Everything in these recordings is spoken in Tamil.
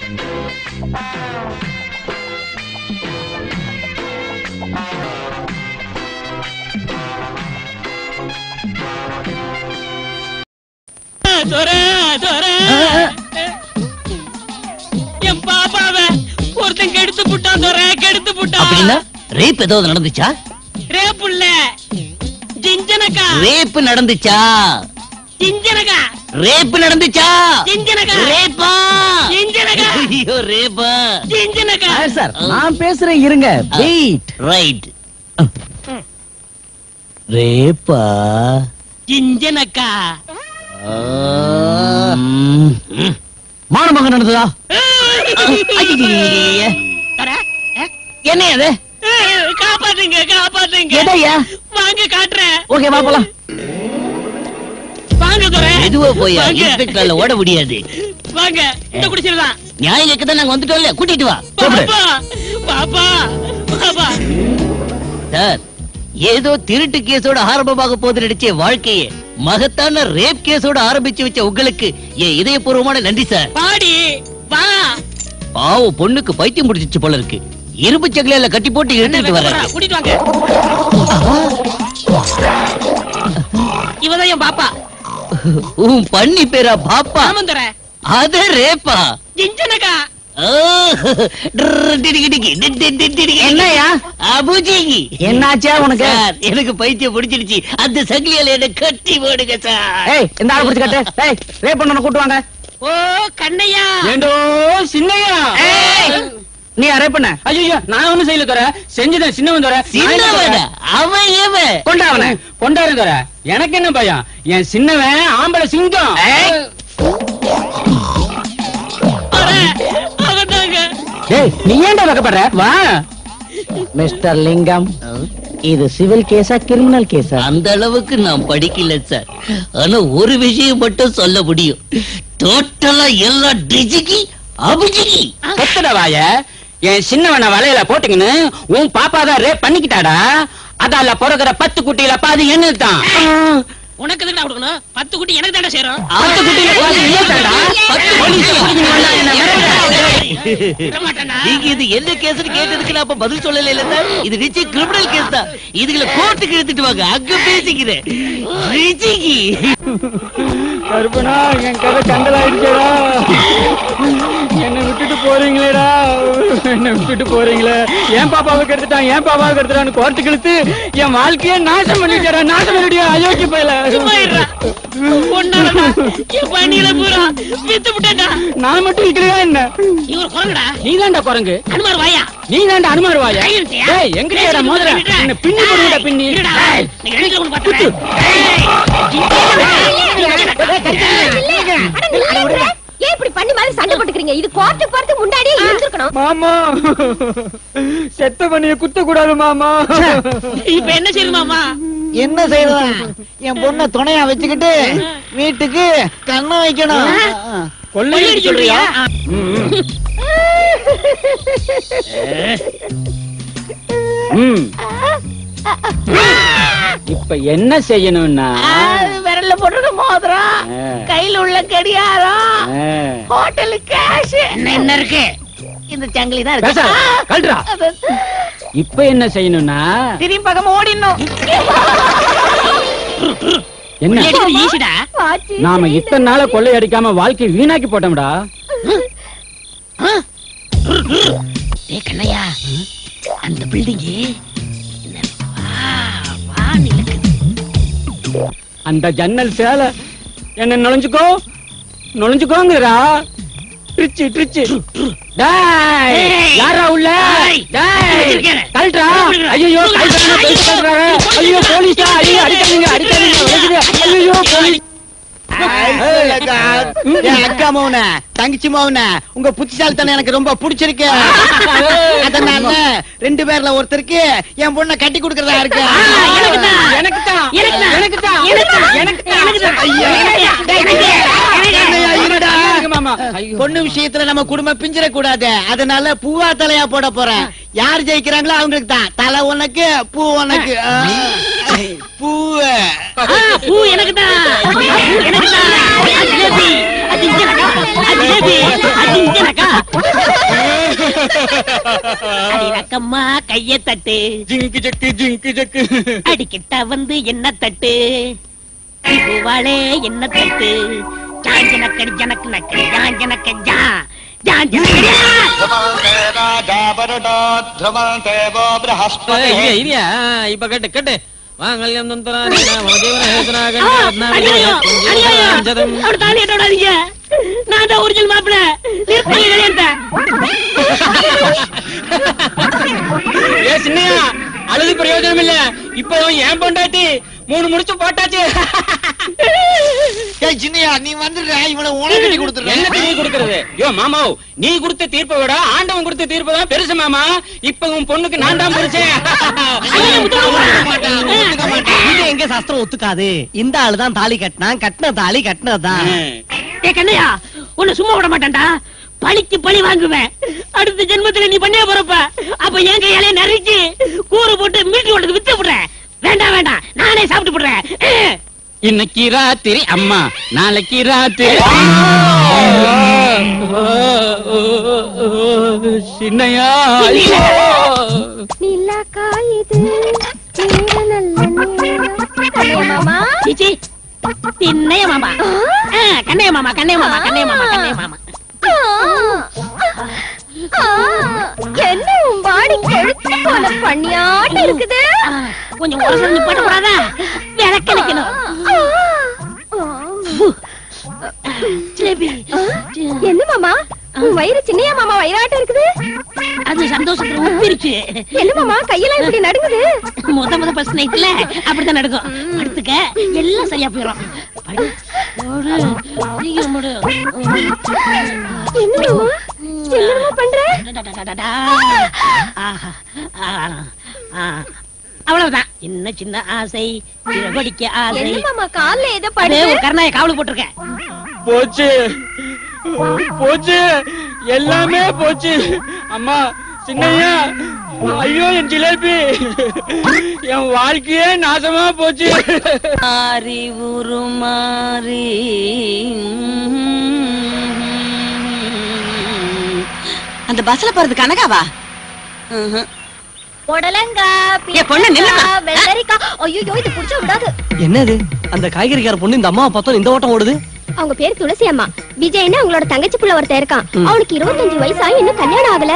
சொர சொர என் பாப்பாவ ஒருத்தன் கெடுத்து புட்டான் சொர கெடுத்து புட்டான் அப்படின்னா ரேப் ஏதாவது நடந்துச்சா ரேப்புள்ள ஜிஞ்சனக்கா ரேப் நடந்துச்சா ஜிஞ்சனக்கா ரேப் நடந்துச்சா ஜிஞ்சனக்கா ரேப்பா ஜிஞ்சனக்கா ஐயோ ரேப்பா ஜிஞ்சனக்கா சார் நான் பேசுறேன் இருங்க வெயிட் ரைட் ரேப்பா ஜிஞ்சனக்கா மானமங்க நடந்ததா சொர, என்ன அது ஏய், காப்பாத்துங்க காப்பாத்துங்க எதையா வாங்க காட்டுறேன் ஓகே வா போலாம் வாங்க சொர மெதுவா போய் வாங்க. இன்ஸ்பெக்டர்ல ஓட முடியாது வாங்க இந்த குடிச்சிருதான் நியாயம் கேட்க தான் நாங்க வந்துட்டோம்ல கூட்டிட்டு வா பாப்பா பாப்பா பாப்பா சார் ஏதோ திருட்டு கேஸோட ஆரம்பமாக போது நடிச்ச வாழ்க்கையை மகத்தான ரேப் கேஸோட ஆரம்பிச்சு வச்ச உங்களுக்கு என் இதயபூர்வமான நன்றி சார் பாடி வா பாவம் பொண்ணுக்கு பைத்தியம் முடிச்சிச்சு போல இருக்கு இரும்பு சக்கலையில கட்டி போட்டு எடுத்துட்டு வர கூட்டிட்டு வாங்க இவதான் என் பாப்பா உன் பண்ணி பேரா பாப்பா ஆமந்தர அத ரேப்பா ஜிஞ்சனக்கா ஓ, டிர்ரு, டிடிகி, டிகி, டி, டி, டி, டிடிகி. என்னய்யா? அபுஜிகி என்னாச்சா உனக்கு சார் எனக்கு பைத்தியம் பிடிச்சிருச்சு அந்த சங்கிலியால என்ன கட்டி போடுங்க சார் ஏய் இந்த ஆள் பிடிச்சு கட்டு ஏய் ரேப் பண்ணன கூட்டு வாங்க ஓ கண்ணையா ஏண்டோ சின்னையா ஏய் நீ ரேப் பண்ண ஐயோ நான் ஒண்ணும் செய்யல தர செஞ்சுதான் சின்னவன் தர சின்னவன அவன் ஏவன் கொண்டா அவனை கொண்டாரு தர எனக்கு என்ன பயம் என் சின்னவன் ஆம்பளை சிங்கம் ஏய். அவதாங்க டேய் நீ ஏன்டா வைக்கப்படுற வா மிஸ்டர் லிங்கம் இது சிவில் கேஸா கிரிமினல் கேஸா அந்த அளவுக்கு நான் படிக்கல சார் ஆனா ஒரு விஷயம் மட்டும் சொல்ல முடியும் டோட்டலா எல்லாம் டிஜிகி அபிஜிகி கொத்தட வாய என் சின்னவனை வலையில போட்டுங்கன்னு உன் பாப்பா தான் ரேப் பண்ணிக்கிட்டாடா அதால பிறகுற பத்து குட்டியில பாதி என்ன தான் உனக்கு எதுக்கு கொடுக்கணும் பத்து குட்டி எனக்கு தாண்டா சேரும் பத்து குட்டியில பாதி என்னதான்டா? பத்து போலீஸ் பிடிக்கணும் வந்தா என்ன மிரட்டுற? விட மாட்டேன்டா. நீங்க இது என்ன கேஸ்னு கேட்டதுக்கு நான் அப்ப பதில் சொல்லல இல்ல சார் இது நிச்சயம் கிரிமினல் கேஸ் தான் இதுகளை கோர்ட்டுக்கு எடுத்துட்டு வாங்க அங்க பேசிக்கிறேன் ரிஜிகி கருப்பனா என் கதை கண்டலாயிடுச்சேடா என்ன விட்டுட்டு போறீங்களேடா என்ன விட்டுட்டு போறீங்களே என் பாப்பாவுக்கு எடுத்துட்டான் என் பாப்பாவுக்கு எடுத்துட்டான்னு கோர்ட்டு இழுத்து என் வாழ்க்கையே நாசம் பண்ணிட்டா நாசம் பண்ணிட்டியா அயோக்கிய பையல சும்மா இருடா. உன்னாலடா, என் பணியில பூரா வித்து விட்டேன்டா. நான் மட்டும் இருக்கிறதா என்ன இவர் குரங்குடா. நீ தான்டா குரங்கு அனுமார் வாயா. நீ தான்டா அனுமார் வாயா கை இருக்கியா? ஏய் எங்கடா மோதிர விடுடா. என்ன பின்னி போடுடா பின்னி இருடா. ஏய், நீ ரெண்டுல ஒண்ணு பாத்துறேன். ஏன் இப்படி பண்ணி மாதிரி சண்டை போட்டுக்கிறீங்க இது கோர்ட்டு போறது முன்னாடியே இருந்திருக்கணும் மாமா செத்த பண்ணிய குத்த கூடாது மாமா இப்ப என்ன செய்யணும் மாமா என்ன செய்யலாம் என் பொண்ண துணையா வச்சுக்கிட்டு வீட்டுக்கு கண்ணு வைக்கணும் கொள்ளையடி சொல்றியா ம். இப்ப என்ன செய்யணும்னா விரல்ல போட்டுருக்க மோதிரம் ஆ, கையில உள்ள கடியாரம் ஆ. ஹோட்டலு கேஷ் என்ன இருக்கு இந்த சங்கிலி தான் பேச, இருக்கு கழட்டுடா. இப்ப என்ன செய்யணும்னா திரும்பி பக்கம் ஓடிடணும் என்ன ஈசிடா நாம இத்தனை நாள கொள்ளையடிக்காம வாழ்க்கை வீணாக்கி போட்டோம்டா ஏ கண்ணையா அந்த பில்டிங் அந்த ஜன்னல் சேலை என்ன நுழைஞ்சுக்கோ நுழைஞ்சுக்கோங்கடா ட்ரிச்சு ட்ரிச்சு டேய் ஏய். யாரா உள்ள ஏய். டேய் வச்சிருக்கேன். கழட்டா ஐயோ கழட்டா பெல்ட் கழட்டுறாரு ஐயோ போலீஸா ஐயோ அடிக்காதீங்க அடிக்காதீங்க உடைக்குது. ஐயோ போலீஸ் என் அக்கா மௌன தங்கச்சி மௌன உங்க புத்திசாலித்தனம் எனக்கு ரொம்ப பிடிச்சிருக்கு அதனால ரெண்டு பேர்ல ஒருத்தருக்கு என் பொண்ணை கட்டி கொடுக்கறதா இருக்கு எனக்கு தான். எனக்கு தான் எனக்கு தான். எனக்கு தான் எனக்கு தான். எனக்கு தான் எனக்கு தான். ஐயா. எனக்கு தான். என்னய்யா, இருடா. எனக்கு மாமா ஐயோ பொண்ணு விஷயத்துல நம்ம குடும்பம் பிஞ்சிட கூடாது அதனால பூவா தலையா போட போறேன் யார் ஜெயிக்கிறாங்களோ அவங்களுக்கு தான் தலை உனக்கு பூ உனக்கு ஆ. பூவு ஆ, பூ எனக்கு தான் எனக்கு தான் அஜிலேபி அஜிஞ்சனக்கா அஜிலேபி அஜிஞ்சனக்கா வணக்கம்மா கைய தட்டு ஜிங்கு ஜக்கு ஜிங்கு ஜக்கு அடிக்கிட்ட வந்து என்ன தட்டு பூவாளே என்ன தட்டு ஜாஞ்சனக்கடி ஜனக்கு நக்கடி ஜாஞ்சனக்க ஜா ஜாஞ்சனக்கடி இல்லையா இல்லையா இப்ப கட்டு கட்டு வாங்கல்யம் தந்தராணி நாமதேவன ஹேதனா ஆ, அநியாயம், அநியாயம். கண்டம் அவர் தாலி எட்டோடாதீங்க நான் தான் ஒரிஜினல் மாப்பிள்ள நிறுத்துங்க கல்யாணத்தை ஏ சின்னையா அழுது பிரயோஜனம் இல்ல இப்போ ஏன் பொண்டாட்டி மூணு முடிச்சு போட்டாச்சு ஏய் சின்னையா நீ வந்துடுற இவனை உனக்கு கட்டி என்ன கொடுத்துறேன் நீ கொடுக்கறது யோ மாமா நீ கொடுத்த தீர்ப்பை விட ஆண்டவன் கொடுத்த தீர்ப்பு தான் பெருசு மாமா இப்ப உன் பொண்ணுக்கு நான் தான் புரிச்சேன் இது எங்க சாஸ்திரம் ஒத்துக்காது இந்த ஆளு தான் தாலி கட்டினா கட்டின தாலி கட்டினதுதான் ஏ கண்ணையா உன்னை சும்மா விட மாட்டேன்டா பழிக்கு பழி வாங்குவேன் அடுத்த ஜென்மத்துல நீ பண்ணிய போறப்ப அப்ப என் கையாலே நறுக்கி கூறு போட்டு மீட்டு கொண்டு வித்து விடுறேன் வேண்டாம் வேண்டாம் நானே சாப்பிட்டு போடுறேன் இன்னைக்கு ராத்திரி அம்மா நாளைக்கு ராத்திரி சின்னையா நிலா காயுது நேர நல்ல நேரம். கண்ணையா மாமா சீச்சி திண்ணைய மாமா ஆ, கண்ணைய மாமா கண்ணைய மாமா கண்ணைய மாமா கண்ணைய மாமா ஆ, ஆ, என்ன உன் பாடி கெழுத்து போல பண்ணியாட்டு இருக்குது ஆ, கொஞ்சம் உரசல் போட்டு கூடாதா விளக்க வைக்கணும் ஜிலேபி என்ன மாமா உன் வயிறு சின்னையா மாமா வயிறாட்டம் இருக்குது அது சந்தோஷத்துல உப்பிருச்சு என்ன மாமா கையெல்லாம் இப்படி நடுங்குது முத முத ஃபர்ஸ்ட் நைட்ல அப்படித்தான் நடக்கும் படுத்துக்க எல்லாம் சரியா போயிடும் படு. போடு. சீக்கிரம் போடு. என்ன மாமா என்னமா பண்ற டடடடடடா. ஆஹா. ஆ. ஆ. அவ்வளவுதான் சின்ன சின்ன ஆசை சிறகடிக்க ஆசை என்ன மாமா கால்ல ஏதோ அது படுது ஒரு கருணாய காவலுக்கு போட்டிருக்கேன் போச்சு போச்சு எல்லாமே போச்சு அம்மா சின்னையா ஐயோ என் ஜிலேபி என் வாழ்க்கையே நாசமா போச்சு மாறி உருமாறி அந்த பஸ்ல போறது கனகாவா ம்ஹும். புடலங்கா ஏ, பொண்ணு, நில்லுமா. பீர்க்கங்காய், வெள்ளரிக்காய் ஐயோ இது புடிச்சா விடாது என்னது அந்த காய்கறிக்கார பொண்ணு இந்த அம்மாவை பார்த்தோம் இந்த ஓட்டம் ஓடுது அவங்க பேர் துளசி அம்மா விஜய்னு அவங்களோட தங்கச்சி புள்ள ஒருத்தன் இருக்கான் அவனுக்கு இருபத்தஞ்சு வயசா இன்னும் கல்யாணம் ஆகல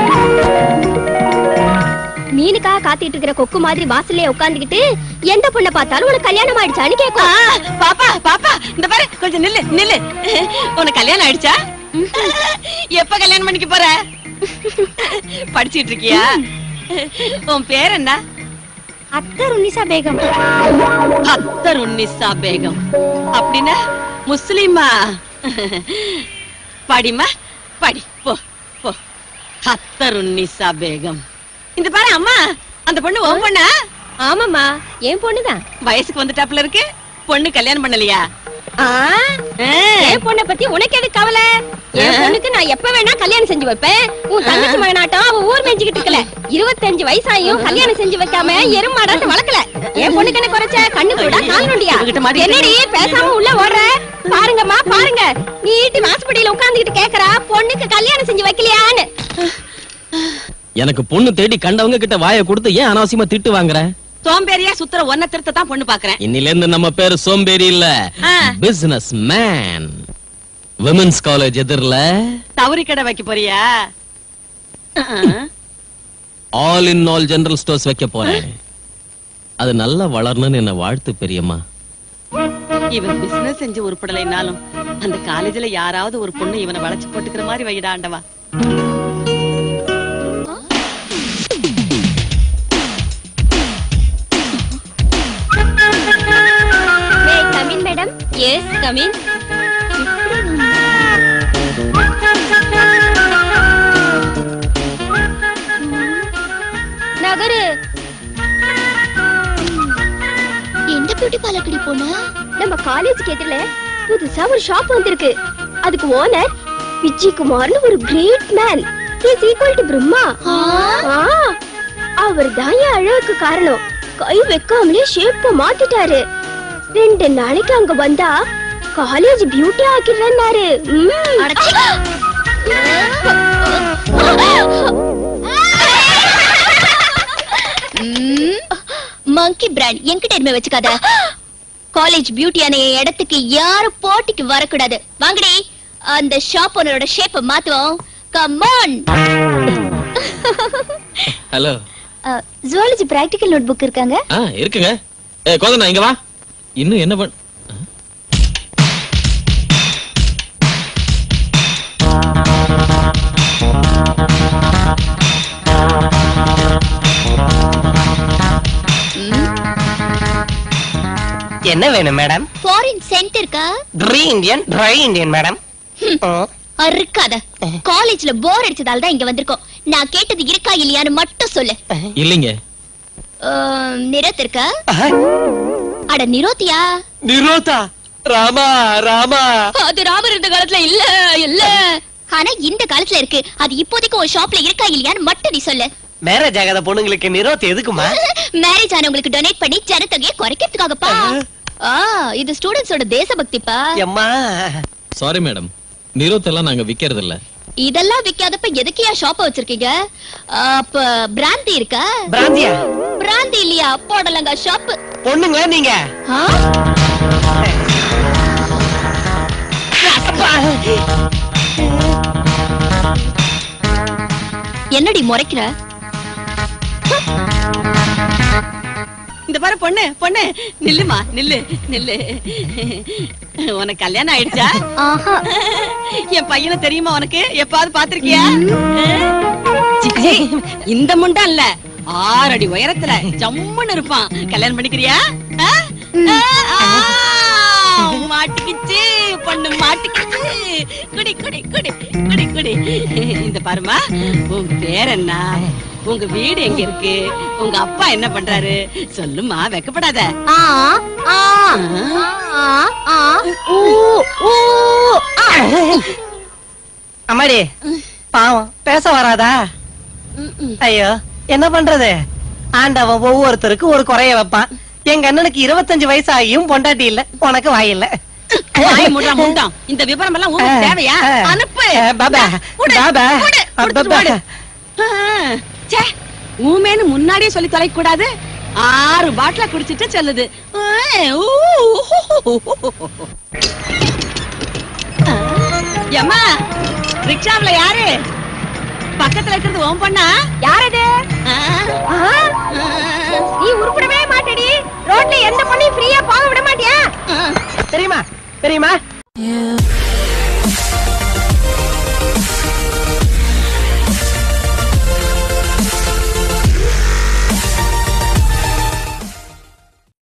மீனுக்காக காத்துட்டு இருக்கிற கொக்கு மாதிரி வாசல்லே உட்கார்ந்துகிட்டு எந்த பொண்ணை பார்த்தாலும் உனக்கு கல்யாணம் ஆயிடுச்சான்னு ஆ, கேட்கும் பாப்பா பாப்பா இந்த பாரு கொஞ்சம் நில்லு நில்லு உனக்கு கல்யாணம் ஆயிடுச்சா எப்ப கல்யாணம் பண்ணிக்க போற படிச்சிட்டு இருக்கியா உன் பேர் என்ன அத்தர் உன்னிசா பேகம் அத்தர் உன்னிசா பேகம் அப்படின்னா முஸ்லிமா படிமா படி போ போ அத்தர் உன்னிசா பேகம் இந்த பாரு அம்மா அந்த பொண்ணு உன் பொண்ணா ஆமாமா என் பொண்ணுதான் வயசுக்கு வந்துட்டாப்புல இருக்கு பொண்ணு கல்யாணம் பண்ணலையா ஆ, ஆ. என் பொண்ணை பத்தி உனக்கு எது கவலை என் பொண்ணுக்கு நான் எப்ப வேணா கல்யாணம் செஞ்சு வைப்பேன் உன் தங்கச்சி மகனாட்டம் அவ ஊர் மேய்ஞ்சுக்கிட்டு இருக்கல இருபத்தஞ்சு வயசாயும் கல்யாணம் செஞ்சு வைக்காம எருமாடாட்டம் வளர்க்கல என் பொண்ணுக்கு என்ன குறைச்ச கண்ணு கூட கால் நொண்டியா இவகிட்ட மாட்டிக்கிட்டு என்னடி பேசாம உள்ள ஓடுற பாருங்கம்மா பாருங்க நீட்டி வாசப்படியில உட்கார்ந்துகிட்டு கேக்குறா பொண்ணுக்கு கல்யாணம் செஞ்சு வைக்கலையான்னு எனக்கு பொண்ணு தேடி கண்டவங்க கிட்ட வாயை கொடுத்து ஏன் அனாவசியமா திட்டு வாங்குற சோம்பேறியா சுத்துற ஒன்ன திருத்த தான் பொண்ணு பாக்குறேன் இன்னில இருந்து நம்ம பேரு சோம்பேறி இல்ல ஆ. பிசினஸ் மேன் விமென்ஸ் காலேஜ் எதிரில தவறி கடை வைக்க போறியா all in all general stores வைக்க போறேன் அது நல்லா வளரணும்னு என்ன வாழ்த்து பெரியம்மா இவன் பிசினஸ் செஞ்சு உருப்படலைனாலும் அந்த காலேஜ்ல யாராவது ஒரு பொண்ணு இவனை வளைச்சு போட்டுக்கிற மாதிரி வைடா ஆண்டவா may come in madam yes come in நகரு எந்த பியூட்டி பார்லர் போனா நம்ம காலேஜுக்கு எதிரில புதுசா ஒரு ஷாப் வந்திருக்கு அதுக்கு ஓனர் விஜய் குமார்னு ஒரு great man is equal to Brahma அவர் தான் என் அழகுக்கு காரணம் கை வைக்காமலே ஷேப்ப மாத்திட்டாரு ரெண்டு நாளைக்கு அங்க வந்தா காலேஜ் பியூட்டி ஆக்கிடுறேன்னாரு ம். பிளான் என்கிட்ட எதுவுமே வச்சுக்காத காலேஜ் பியூட்டியான என் இடத்துக்கு யாரும் போட்டிக்கு வரக்கூடாது வாங்கடி அந்த ஷாப் ஓனரோட ஷேப்ப மாத்துவோம் come on hello zoology practical notebook இருக்காங்க ஆ இருக்குங்க ஏ கோதனா இங்க வா இன்னும் என்ன பண் என்ன வேணும் மேடம் ஃபாரின் சென்ட் இருக்கா try Indian try Indian madam இருக்காத காலேஜ்ல போர் அடிச்சதால தான் இங்க வந்திருக்கோம் நான் கேட்டது இருக்கா இல்லையான்னு மட்டும் சொல்லு இல்லைங்க ஆம், நிரோத் இருக்கா அட நிரோத்தியா நிரோதா ராமா ராமா அது ராமர் இருந்த காலத்துல இல்ல இல்ல ஆனா இந்த காலத்துல இருக்கு அது இப்போதைக்கு ஒரு ஷாப்ல இருக்கா இல்லையான்னு மட்டும் நீ சொல்லு மேரேஜ் ஆகாத பொண்ணுங்களுக்கு நிரோத் எதுக்குமா மேரேஜ் ஆனவங்களுக்கு டொனேட் பண்ணி ஜனத்தொகையை குறைக்கிறதுக்காகப்பா ஆ இது ஸ்டூடெண்ட்ஸோட தேசபக்திப்பா எம்மா சாரி மேடம் நிரோத் எல்லாம் நாங்க விக்கிறது இல்ல இதெல்லாம் விக்காதப்ப எதுக்கு ஏன் ஷாப்ப வச்சிருக்கீங்க அப்ப பிராந்தி இருக்கா பிராந்தியா பிராந்தி இல்லையா போடலங்க ஷாப் பொண்ணுங்க நீங்க என்னடி முறைக்கிற இந்த பாரு பொண்ணு பொண்ணு நில்லுமா நில்லு நில்லு உனக்கு கல்யாணம் ஆயிடுச்சா ஆஹா என் பையனை தெரியுமா உனக்கு எப்பாவது பாத்திருக்கியா சிச்சி, இந்த முண்டா இல்ல ஆறு அடி உயரத்துல ஜம்முன்னு இருப்பான் கல்யாணம் பண்ணிக்கிறியா ஆ? ஆ, ஆ, மாட்டிக்கிச்சு பொண்ணு மாட்டிக்கிச்சு குடி குடி குடி குடி குடி இந்த பாருமா உன் பேர் என்ன உங்க வீடு எங்க இருக்கு உங்க அப்பா என்ன பண்றாரு சொல்லுமா வெக்கப்படாத ஆ ஆ ஆ ஆ ஊ ஊ ஆ அம்மாடி பாவம் பேச வராதா ஐயோ என்ன பண்றது ஆண்டவன் ஒவ்வொருத்தருக்கும் ஒரு குறைய வைப்பான் எங்க அண்ணனுக்கு இருபத்தஞ்சு வயசு ஆகியும் பொண்டாட்டி இல்ல உனக்கு வாய் இல்ல வாய மூடுறா முண்டாம் இந்த விவரம் எல்லாம் உங்களுக்கு தேவையா அனுப்பு அஹ், பாபா, குடு, பாபா, குடு, கொடுத்துட்டு பாபா. ஓடு. ஆ, ச்சே, ஊமேன்னு முன்னாடியே சொல்லி தொலைக்க கூடாது ஆறு பாட்டில குடிச்சிட்டு சொல்லுது ஆ, ஊ, ஆ, எம்மா ரிக்ஷாவுல யாரு பக்கத்துல இருக்கிறது ஓம் பண்ணா யார் அது நீ உருப்படவே மாட்டடி ரோட்ல எந்த பொண்ணையும் ஃப்ரீயா போக விட மாட்டியா தெரியுமா தெரியுமா